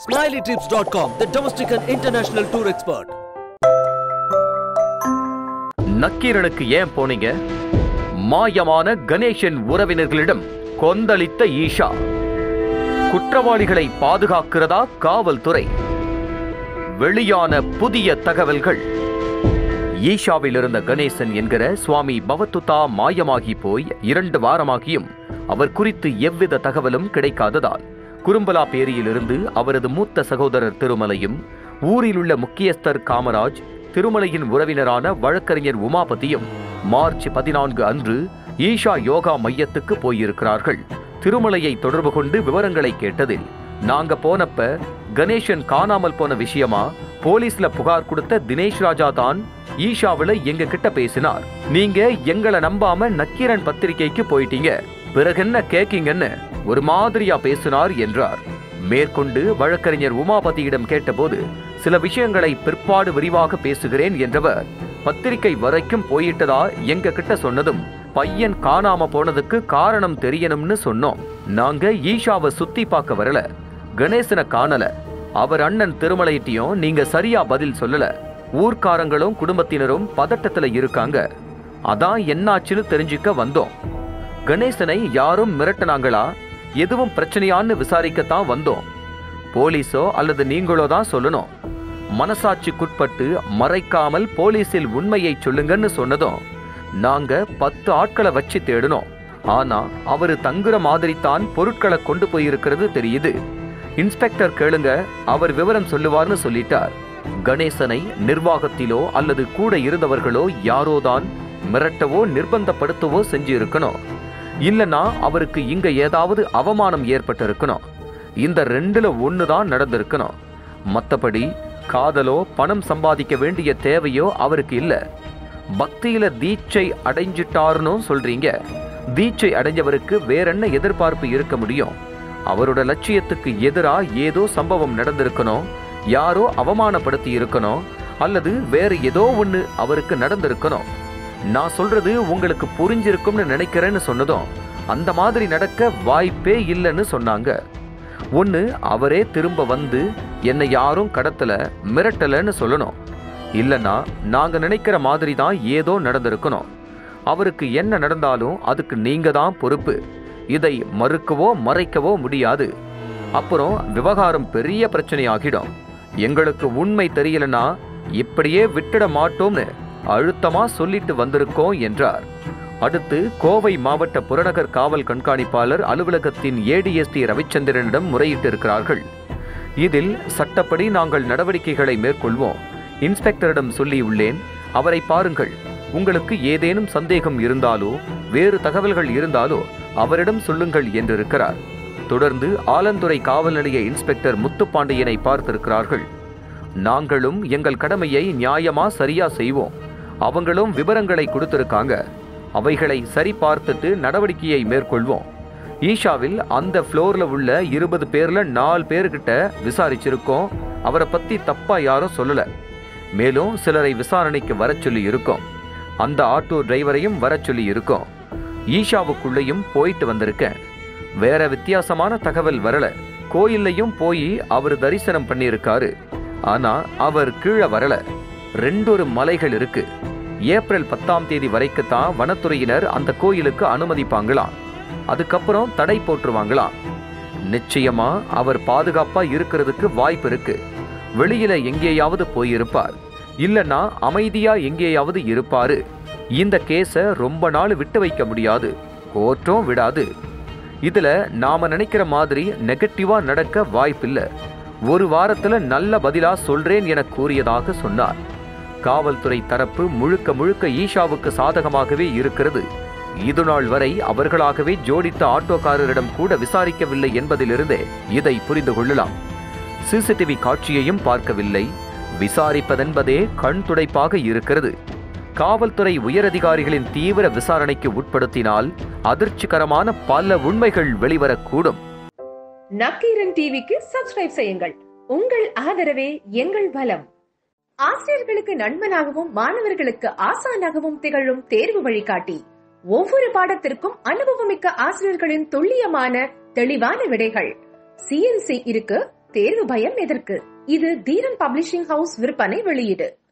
SmileyTrips.com, the domestic and international tour expert. நக்கீரனுக்கு ஏன் போனீங்க மாயமான கணேசன் உறவினர்களிடம் கொந்தளித்த ஈஷா குற்றவாளிகளை பாதுகாக்கிறதா காவல்துறை வெளியான புதிய தகவல்கள் ஈஷாவில் இருந்த கணேசன் என்கிற சுவாமி பவத்துதா மாயமாகி போய் இரண்டு வாரமாகியும் அவர் குறித்து எவ்வித தகவலும் கிடைக்காததால் குறும்பலா பேரியிலிருந்து அவரது மூத்த சகோதரர் திருமலையும் ஊரில் உள்ள முக்கியஸ்தர் காமராஜ் திருமலையின் உறவினரான வழக்கறிஞர் உமாபதியும் மார்ச் பதினான்கு அன்று ஈஷா யோகா மையத்துக்கு போயிருக்கிறார்கள் திருமலையை தொடர்பு கொண்டு விவரங்களை கேட்டதில் நாங்க போனப்ப கணேசன் காணாமல் போன விஷயமா போலீஸ்ல புகார் கொடுத்த தினேஷ் ராஜா தான் ஈஷாவுல எங்க கிட்ட பேசினார் நீங்க எங்களை நம்பாம நக்கீரன் பத்திரிகைக்கு போயிட்டீங்க பிறகென்ன கேக்கீங்கன்னு ஒரு மாதிரியா பேசினார் என்றார் மேற்கொண்டு வழக்கறிஞர் உமாபதியிடம் கேட்டபோது சில விஷயங்களை பிற்பாடு விரிவாக பேசுகிறேன் என்றவர் பத்திரிகை வரைக்கும் போயிட்டதா எங்க கிட்ட சொன்னதும் பையன் காணாம போனதுக்கு காரணம் தெரியணும்னு சொன்னோம் நாங்க ஈஷாவை சுத்தி பார்க்க வரல கணேசனை காணல அவர் அண்ணன் திருமலையிட்டையும் நீங்க சரியா பதில் சொல்லல ஊர்க்காரங்களும் குடும்பத்தினரும் பதட்டத்துல இருக்காங்க அதான் என்னாச்சுன்னு தெரிஞ்சுக்க வந்தோம் கணேசனை யாரும் மிரட்டினாங்களா எதுவும் பிரச்சனையான்னு விசாரிக்கத்தான் வந்தோம் போலீஸோ அல்லது நீங்களோ தான் சொல்லணும் மனசாட்சிக்குட்பட்டு மறைக்காமல் போலீஸில் உண்மையை சொல்லுங்கன்னு சொன்னதும் நாங்க பத்து ஆட்களை வச்சு தேடினோம் ஆனா அவரு தங்குற மாதிரி தான் பொருட்களை கொண்டு போயிருக்கிறது தெரியுது இன்ஸ்பெக்டர் கேளுங்க அவர் விவரம் சொல்லுவார்னு சொல்லிட்டார் கணேசனை நிர்வாகத்திலோ அல்லது கூட இருந்தவர்களோ யாரோதான் மிரட்டவோ நிர்பந்தப்படுத்தவோ செஞ்சு இருக்கணும் இல்லனா அவருக்கு இங்க ஏதாவது அவமானம் ஏற்பட்டு இருக்கணும் இந்த ரெண்டுல ஒன்று தான் நடந்திருக்கணும் மத்தபடி காதலோ பணம் சம்பாதிக்க வேண்டிய தேவையோ அவருக்கு இல்ல பக்தியில தீட்சை அடைஞ்சிட்டாருன்னு சொல்றீங்க தீட்சை அடைஞ்சவருக்கு வேற என்ன எதிர்பார்ப்பு இருக்க முடியும் அவரோட லட்சியத்துக்கு எதிரா ஏதோ சம்பவம் நடந்திருக்கணும் யாரோ அவமானப்படுத்தி இருக்கணும் அல்லது வேற ஏதோ ஒண்ணு அவருக்கு நடந்திருக்கணும் நான் சொல்றது உங்களுக்கு புரிஞ்சிருக்கும்னு நினைக்கிறேன்னு சொன்னதும் அந்த மாதிரி நடக்க வாய்ப்பே இல்லைன்னு சொன்னாங்க ஒன்று அவரே திரும்ப வந்து என்னை யாரும் கடத்தல மிரட்டலன்னு சொல்லணும் இல்லைன்னா நாங்க நினைக்கிற மாதிரி தான் ஏதோ நடந்திருக்கணும் அவருக்கு என்ன நடந்தாலும் அதுக்கு நீங்க தான் பொறுப்பு இதை மறுக்கவோ மறைக்கவோ முடியாது அப்புறம் விவகாரம் பெரிய பிரச்சனை ஆகிடும் எங்களுக்கு உண்மை தெரியலனா இப்படியே விட்டுட மாட்டோம்னு அழுத்தமா சொல்லிட்டு வந்திருக்கோம் என்றார் அடுத்து கோவை மாவட்ட புறநகர் காவல் கண்காணிப்பாளர் அலுவலகத்தின் ஏடிஎஸ்டி ரவிச்சந்திரனிடம் முறையிட்டிருக்கிறார்கள் இதில் சட்டப்படி நாங்கள் நடவடிக்கைகளை மேற்கொள்வோம் இன்ஸ்பெக்டரிடம் சொல்லியுள்ளேன் அவரை பாருங்கள் உங்களுக்கு ஏதேனும் சந்தேகம் இருந்தாலோ வேறு தகவல்கள் இருந்தாலோ அவரிடம் சொல்லுங்கள் என்றிருக்கிறார் தொடர்ந்து ஆலந்துறை காவல் நிலைய இன்ஸ்பெக்டர் முத்துப்பாண்டியனை பார்த்திருக்கிறார்கள் நாங்களும் எங்கள் கடமையை நியாயமா சரியா செய்வோம் அவங்களும் விவரங்களை கொடுத்திருக்காங்க அவைகளை சரி பார்த்துட்டு நடவடிக்கையை மேற்கொள்வோம் ஈஷாவில் அந்த ஃப்ளோர்ல உள்ள இருபது பேர்ல நாலு பேர்கிட்ட விசாரிச்சிருக்கோம் அவரை பத்தி தப்பா யாரும் சொல்லல மேலும் சிலரை விசாரணைக்கு வரச் சொல்லி இருக்கோம் அந்த ஆட்டோ டிரைவரையும் வரச் சொல்லி இருக்கோம் ஈஷாவுக்குள்ளேயும் போயிட்டு வந்திருக்கேன் வேற வித்தியாசமான தகவல் வரல கோயில்லையும் போய் அவர் தரிசனம் பண்ணியிருக்காரு ஆனா அவர் கீழே வரல ரெண்டொரு மலைகள் இருக்கு ஏப்ரல் பத்தாம் தேதி வரைக்கும் தான் வனத்துறையினர் அந்த கோயிலுக்கு அனுமதிப்பாங்களாம் அதுக்கப்புறம் தடை போட்டுருவாங்களாம் நிச்சயமா அவர் பாதுகாப்பா இருக்கிறதுக்கு வாய்ப்பு இருக்கு வெளியில எங்கேயாவது போயிருப்பார் இல்லனா அமைதியா எங்கேயாவது இருப்பாரு இந்த கேஸ ரொம்ப நாள் விட்டு வைக்க முடியாது கோர்ட்டும் விடாது இதுல நாம நினைக்கிற மாதிரி நெகட்டிவா நடக்க வாய்ப்பில்ல ஒரு வாரத்துல நல்ல பதிலா சொல்றேன் என கூறியதாக சொன்னார் காவல்துறை தரப்பு முழுக்க முழுக்க ஈஷாவுக்கு சாதகமாகவே இருக்கிறது இது நாள் வரை அவர்களாகவே ஜோடித்த ஆட்டோக்காரரிடம் கூட விசாரிக்கவில்லை என்பதிலிருந்தே இதை புரிந்து கொள்ளலாம் சிசிடிவி காட்சியையும் பார்க்கவில்லை விசாரிப்பதென்பதே கண் துடைப்பாக இருக்கிறது காவல்துறை உயரதிகாரிகளின் தீவிர விசாரணைக்கு உட்படுத்தினால் அதிர்ச்சிகரமான பல உண்மைகள் வெளிவரக்கூடும் நக்கீரன் டிவிக்கு சப்ஸ்கிரைப் செய்யுங்கள் உங்கள் ஆதரவே எங்கள் பலம் ஆசிரியர்களுக்கு நண்பனாகவும் மாணவர்களுக்கு ஆசானாகவும் திகழும் தேர்வு வழிகாட்டி ஒவ்வொரு பாடத்திற்கும் அனுபவமிக்க ஆசிரியர்களின் துல்லியமான தெளிவான விடைகள் சிஎன்சி இருக்கு தேர்வு பயம் எதற்கு இது தீரன் பப்ளிஷிங் ஹவுஸ் விற்பனை வெளியீடு